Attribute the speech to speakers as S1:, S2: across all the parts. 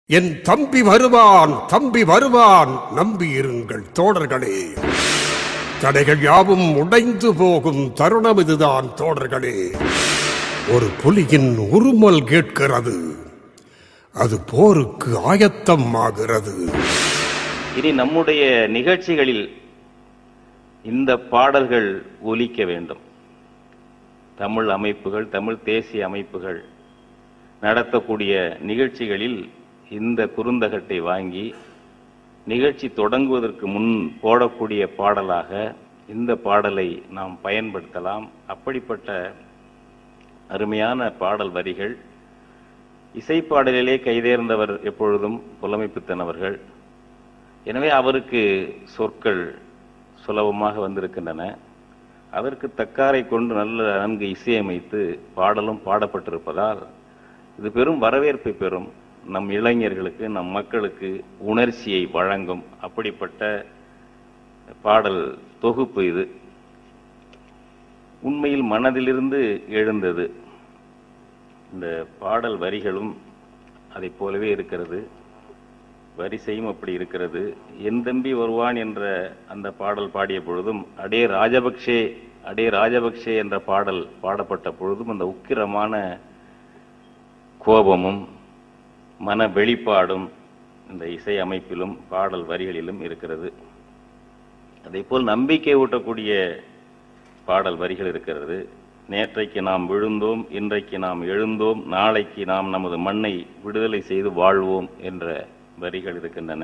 S1: என் தம்பி வருவான் தம்பி வருவான் நம்பியிருங்கள் தோழர்களே தடைகள் யாவும் உடைந்து போகும் தருணம் இதுதான் தோழர்களே ஒரு புலியின் உருமல் கேட்கிறது அது போருக்கு ஆயத்தம் ஆகிறது
S2: இனி நம்முடைய நிகழ்ச்சிகளில் இந்த பாடல்கள் ஒலிக்க வேண்டும் தமிழ் அமைப்புகள் தமிழ் தேசிய அமைப்புகள் நடத்தக்கூடிய நிகழ்ச்சிகளில் இந்த குறுந்தகட்டை வாங்கி நிகழ்ச்சி தொடங்குவதற்கு முன் போடக்கூடிய பாடலாக இந்த பாடலை நாம் பயன்படுத்தலாம் அப்படிப்பட்ட அருமையான பாடல் வரிகள் இசைப்பாடலிலே கைதேர்ந்தவர் எப்பொழுதும் புலமைப்பித்தன் அவர்கள் எனவே அவருக்கு சொற்கள் சுலபமாக வந்திருக்கின்றன அதற்கு தக்காரை கொண்டு நல்ல நன்கு இசையமைத்து பாடலும் பாடப்பட்டிருப்பதால் இது பெரும் வரவேற்பை பெறும் நம் இளைஞர்களுக்கு நம் மக்களுக்கு உணர்ச்சியை வழங்கும் அப்படிப்பட்ட பாடல் தொகுப்பு இது உண்மையில் மனதிலிருந்து எழுந்தது இந்த பாடல் வரிகளும் அதைப் போலவே இருக்கிறது வரிசையும் அப்படி இருக்கிறது என் தம்பி வருவான் என்ற அந்த பாடல் பாடிய பொழுதும் அடே ராஜபக்ஷே அடே ராஜபக்ஷே என்ற பாடல் பாடப்பட்ட பொழுதும் அந்த உக்கிரமான கோபமும் மன வெளிப்பாடும் இந்த இசை அமைப்பிலும் பாடல் வரிகளிலும் இருக்கிறது அதேபோல் நம்பிக்கை ஊட்டக்கூடிய பாடல் வரிகள் இருக்கிறது நேற்றைக்கு நாம் விழுந்தோம் இன்றைக்கு நாம் எழுந்தோம் நாளைக்கு நாம் நமது மண்ணை விடுதலை செய்து வாழ்வோம் என்ற வரிகள் இருக்கின்றன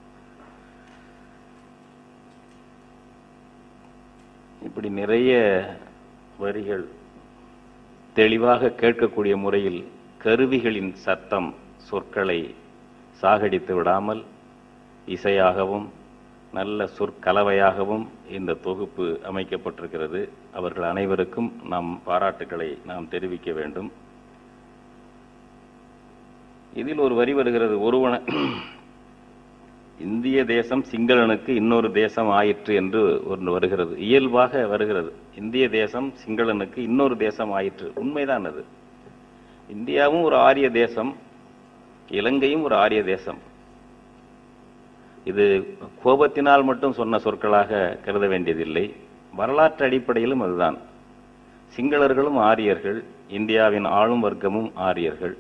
S2: இப்படி நிறைய வரிகள் தெளிவாக கேட்கக்கூடிய முறையில் கருவிகளின் சத்தம் சொற்களை சாகடித்து விடாமல் இசையாகவும் நல்ல சொற்கலவையாகவும் இந்த தொகுப்பு அமைக்கப்பட்டிருக்கிறது அவர்கள் அனைவருக்கும் நாம் பாராட்டுக்களை நாம் தெரிவிக்க வேண்டும் இதில் ஒரு வரி வருகிறது ஒருவன இந்திய தேசம் சிங்களனுக்கு இன்னொரு தேசம் ஆயிற்று என்று ஒன்று வருகிறது இயல்பாக வருகிறது இந்திய தேசம் சிங்களனுக்கு இன்னொரு தேசம் ஆயிற்று உண்மைதான் அது இந்தியாவும் ஒரு ஆரிய தேசம் இலங்கையும் ஒரு ஆரிய தேசம் இது கோபத்தினால் மட்டும் சொன்ன சொற்களாக கருத வேண்டியதில்லை வரலாற்று அடிப்படையிலும் அதுதான் சிங்களர்களும் ஆரியர்கள் இந்தியாவின் ஆளும் வர்க்கமும் ஆரியர்கள்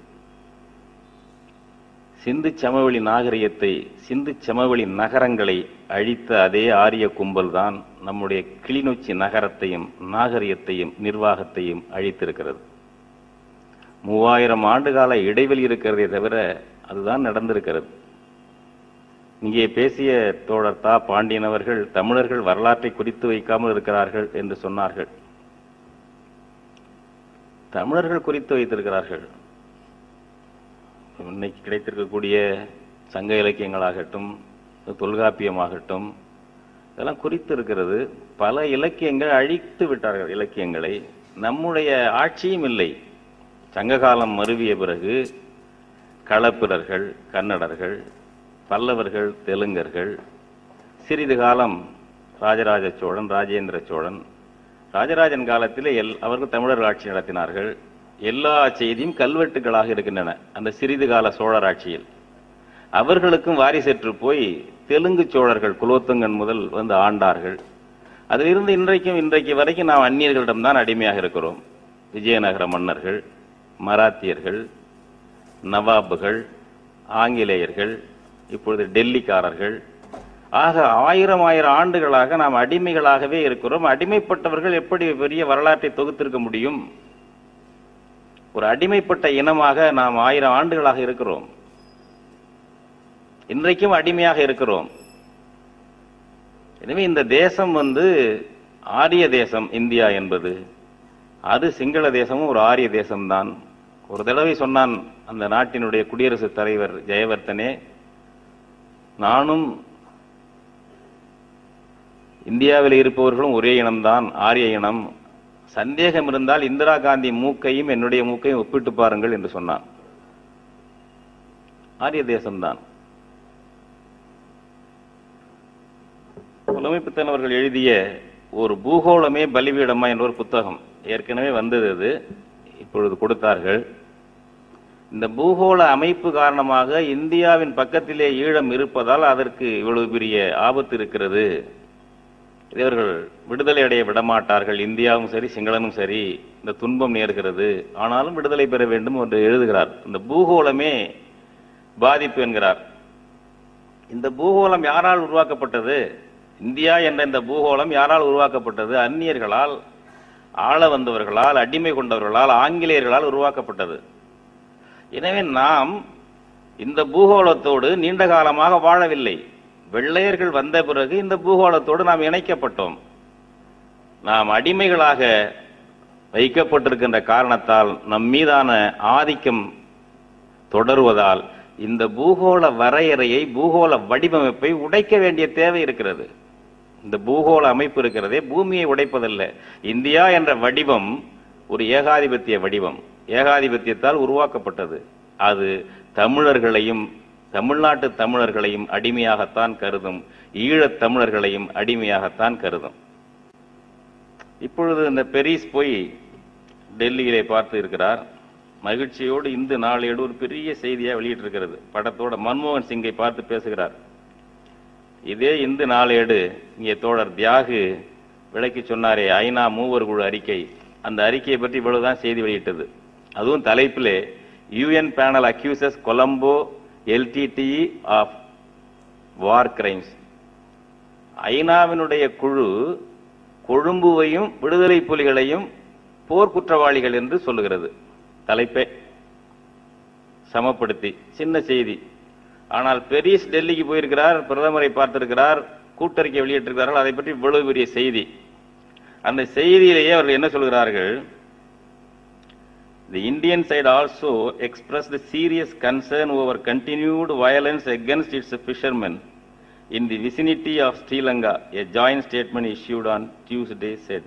S2: சிந்து சமவெளி நாகரிகத்தை சிந்து சமவெளி நகரங்களை அழித்த அதே ஆரிய கும்பல் தான் நம்முடைய கிளிநொச்சி நகரத்தையும் நாகரிகத்தையும் நிர்வாகத்தையும் அழித்திருக்கிறது மூவாயிரம் ஆண்டுகால இடைவெளி இருக்கிறதே தவிர அதுதான் நடந்திருக்கிறது இங்கே பேசிய தோழர் தா பாண்டியன் அவர்கள் தமிழர்கள் வரலாற்றை குறித்து வைக்காமல் இருக்கிறார்கள் என்று சொன்னார்கள் தமிழர்கள் குறித்து வைத்திருக்கிறார்கள் இன்னைக்கு கிடைத்திருக்கக்கூடிய சங்க இலக்கியங்களாகட்டும் தொல்காப்பியமாகட்டும் இதெல்லாம் குறித்து இருக்கிறது பல இலக்கியங்கள் அழித்து விட்டார்கள் இலக்கியங்களை நம்முடைய ஆட்சியும் இல்லை சங்ககாலம் மருவிய பிறகு களப்பிரர்கள் கன்னடர்கள் பல்லவர்கள் தெலுங்கர்கள் சிறிது காலம் ராஜராஜ சோழன் ராஜேந்திர சோழன் ராஜராஜன் காலத்திலே எல் அவர்கள் தமிழர்கள் ஆட்சி நடத்தினார்கள் எல்லா செய்தியும் கல்வெட்டுகளாக இருக்கின்றன அந்த சிறிது கால சோழர் ஆட்சியில் அவர்களுக்கும் வாரிசற்று போய் தெலுங்கு சோழர்கள் குலோத்துங்கன் முதல் வந்து ஆண்டார்கள் அதிலிருந்து இன்றைக்கும் இன்றைக்கு வரைக்கும் நாம் அந்நியர்களிடம்தான் அடிமையாக இருக்கிறோம் விஜயநகர மன்னர்கள் மராத்தியர்கள் நவாபுகள் ஆங்கிலேயர்கள் இப்பொழுது டெல்லிக்காரர்கள் ஆக ஆயிரம் ஆயிரம் ஆண்டுகளாக நாம் அடிமைகளாகவே இருக்கிறோம் அடிமைப்பட்டவர்கள் எப்படி பெரிய வரலாற்றை தொகுத்திருக்க முடியும் ஒரு அடிமைப்பட்ட இனமாக நாம் ஆயிரம் ஆண்டுகளாக இருக்கிறோம் இன்றைக்கும் அடிமையாக இருக்கிறோம் எனவே இந்த தேசம் வந்து ஆரிய தேசம் இந்தியா என்பது அது சிங்கள தேசமும் ஒரு ஆரிய தேசம்தான் ஒரு தடவை சொன்னான் அந்த நாட்டினுடைய குடியரசுத் தலைவர் ஜெயவர்த்தனே நானும் இந்தியாவில் இருப்பவர்களும் ஒரே இனம்தான் ஆரிய இனம் சந்தேகம் இருந்தால் இந்திரா காந்தி மூக்கையும் என்னுடைய மூக்கையும் ஒப்பிட்டு பாருங்கள் என்று சொன்னான் ஆரிய தேசம்தான் புலமைப்பித்தன் அவர்கள் எழுதிய ஒரு பூகோளமே பலிபீடமா என்ற ஒரு புத்தகம் ஏற்கனவே வந்தது அது இப்பொழுது கொடுத்தார்கள் இந்த பூகோள அமைப்பு காரணமாக இந்தியாவின் பக்கத்திலே ஈழம் இருப்பதால் அதற்கு இவ்வளவு பெரிய ஆபத்து இருக்கிறது இவர்கள் விடுதலை அடைய விடமாட்டார்கள் இந்தியாவும் சரி சிங்களனும் சரி இந்த துன்பம் நேர்கிறது ஆனாலும் விடுதலை பெற வேண்டும் என்று எழுதுகிறார் இந்த பூகோளமே பாதிப்பு என்கிறார் இந்த பூகோளம் யாரால் உருவாக்கப்பட்டது இந்தியா என்ற இந்த பூகோளம் யாரால் உருவாக்கப்பட்டது அந்நியர்களால் ஆள வந்தவர்களால் அடிமை கொண்டவர்களால் ஆங்கிலேயர்களால் உருவாக்கப்பட்டது எனவே நாம் இந்த பூகோளத்தோடு நீண்ட காலமாக வாழவில்லை வெள்ளையர்கள் வந்த பிறகு இந்த பூகோளத்தோடு நாம் இணைக்கப்பட்டோம் நாம் அடிமைகளாக வைக்கப்பட்டிருக்கின்ற காரணத்தால் நம் மீதான ஆதிக்கம் தொடருவதால் இந்த பூகோள வரையறையை பூகோள வடிவமைப்பை உடைக்க வேண்டிய தேவை இருக்கிறது இந்த பூகோள அமைப்பு இருக்கிறதே பூமியை உடைப்பதல்ல இந்தியா என்ற வடிவம் ஒரு ஏகாதிபத்திய வடிவம் ஏகாதிபத்தியத்தால் உருவாக்கப்பட்டது அது தமிழர்களையும் தமிழ்நாட்டு தமிழர்களையும் அடிமையாகத்தான் கருதும் ஈழத் தமிழர்களையும் அடிமையாகத்தான் கருதும் இப்பொழுது இந்த பெரிஸ் போய் டெல்லியிலே பார்த்து இருக்கிறார் மகிழ்ச்சியோடு இந்து நாளேடு ஒரு பெரிய செய்தியா வெளியிட்டிருக்கிறது படத்தோட மன்மோகன் சிங்கை பார்த்து பேசுகிறார் இதே இந்து நாளேடு இங்கே தோழர் தியாகு விளக்கி சொன்னாரே ஐநா மூவர் குழு அறிக்கை அந்த அறிக்கையை பற்றி இவ்வளவுதான் செய்தி வெளியிட்டது அதுவும் தலைப்பிலே UN panel accuses Colombo LTTE of war crimes ஐநாவினுடைய குழு கொழும்புவையும் விடுதலை புலிகளையும் போர்க்குற்றவாளிகள் என்று சொல்லுகிறது தலைப்பே சமப்படுத்தி சின்ன செய்தி ஆனால் பெரிஸ் டெல்லிக்கு போயிருக்கிறார் பிரதமரை பார்த்திருக்கிறார் கூட்டறிக்கை வெளியிட்டிருக்கிறார்கள் அதை பற்றி இவ்வளவு பெரிய செய்தி அந்த செய்தியிலேயே அவர்கள் என்ன சொல்கிறார்கள் The Indian side also expressed serious concern over continued violence against its fishermen in the vicinity of Sri Lanka, a joint statement issued on Tuesday said.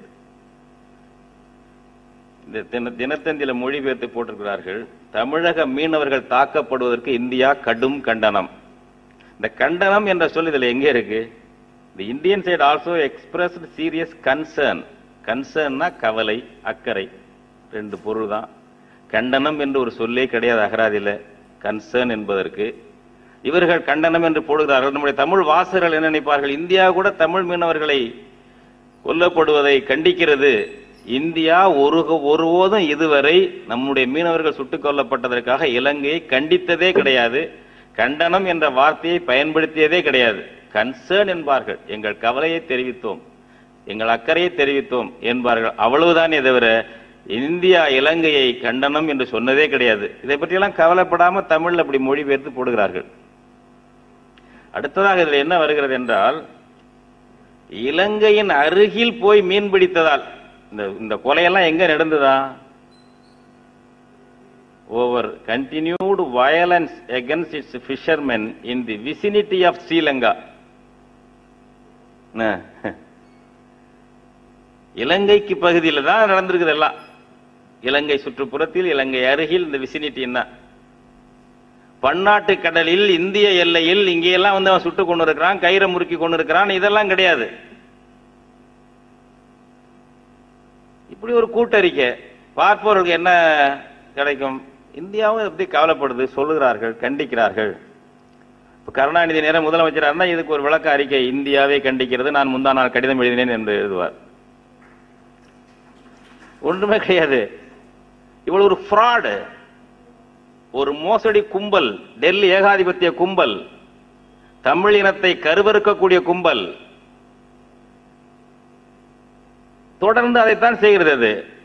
S2: இந்த தின தினத்தந்தியில மொழிபெயர்த்து போட்டிருக்கிறார்கள் தமிழக மீனவர்கள் தாக்கப்படுவதற்கு இந்தியா கடும் கண்டனம் இந்த கண்டனம் என்ற சொல் இதுல எங்க இருக்கு the Indian side also expressed serious concern கன்சர்ன்னா கவலை அக்கறை ரெண்டு பொருள் தான் கண்டனம் என்று ஒரு சொல்லே கிடையாது அகராதியில கன்சர்ன் என்பதற்கு இவர்கள் கண்டனம் என்று போடுகிறார்கள் நம்முடைய தமிழ் வாசகர்கள் என்ன நினைப்பார்கள் இந்தியா கூட தமிழ் மீனவர்களை கொல்லப்படுவதை கண்டிக்கிறது இந்தியா ஒரு ஒருபோதும் இதுவரை நம்முடைய மீனவர்கள் சுட்டுக் கொல்லப்பட்டதற்காக இலங்கையை கண்டித்ததே கிடையாது கண்டனம் என்ற வார்த்தையை பயன்படுத்தியதே கிடையாது கன்சர்ன் என்பார்கள் எங்கள் கவலையை தெரிவித்தோம் எங்கள் அக்கறையை தெரிவித்தோம் என்பார்கள் அவ்வளவுதானே தவிர இந்தியா இலங்கையை கண்டனம் என்று சொன்னதே கிடையாது இதை பற்றியெல்லாம் கவலைப்படாம தமிழ்ல அப்படி மொழிபெயர்த்து போடுகிறார்கள் அடுத்ததாக இதில் என்ன வருகிறது என்றால் இலங்கையின் அருகில் போய் மீன் பிடித்ததால் இந்த இந்த கொலையெல்லாம் எங்க நடந்ததா over continued violence against it's fishermen in the vicinity of Sri Lanka இலங்கைக்கு பகுதியில் தான் நடந்திருக்குது எல்லாம் இலங்கை சுற்றுப்புறத்தில் இலங்கை அருகில் இந்த விசினிட்டி என்ன பன்னாட்டு கடலில் இந்திய எல்லையில் இங்கெல்லாம் வந்து அவன் சுட்டு கொண்டு இருக்கிறான் கயிறை முறுக்கி கொண்டு இருக்கிறான் இதெல்லாம் கிடையாது இப்படி ஒரு கூட்டறிக்கை பார்ப்பவர்களுக்கு என்ன கிடைக்கும் இந்தியாவும் இதை பத்தி கவலைப்படுது சொல்லுகிறார்கள் கண்டிக்கிறார்கள் இப்ப கருணாநிதி நேரம் முதலமைச்சராக இருந்தா இதுக்கு ஒரு விளக்க அறிக்கை இந்தியாவே கண்டிக்கிறது நான் முந்தா நாள் கடிதம் எழுதினேன் என்று எழுதுவார் ஒன்றுமே கிடையாது இவ்வளவு ஒரு ஃப்ராடு ஒரு மோசடி கும்பல் டெல்லி ஏகாதிபத்திய கும்பல் தமிழ் இனத்தை கருவறுக்கக்கூடிய கும்பல் தொடர்ந்து அதைத்தான் செய்கிறது அது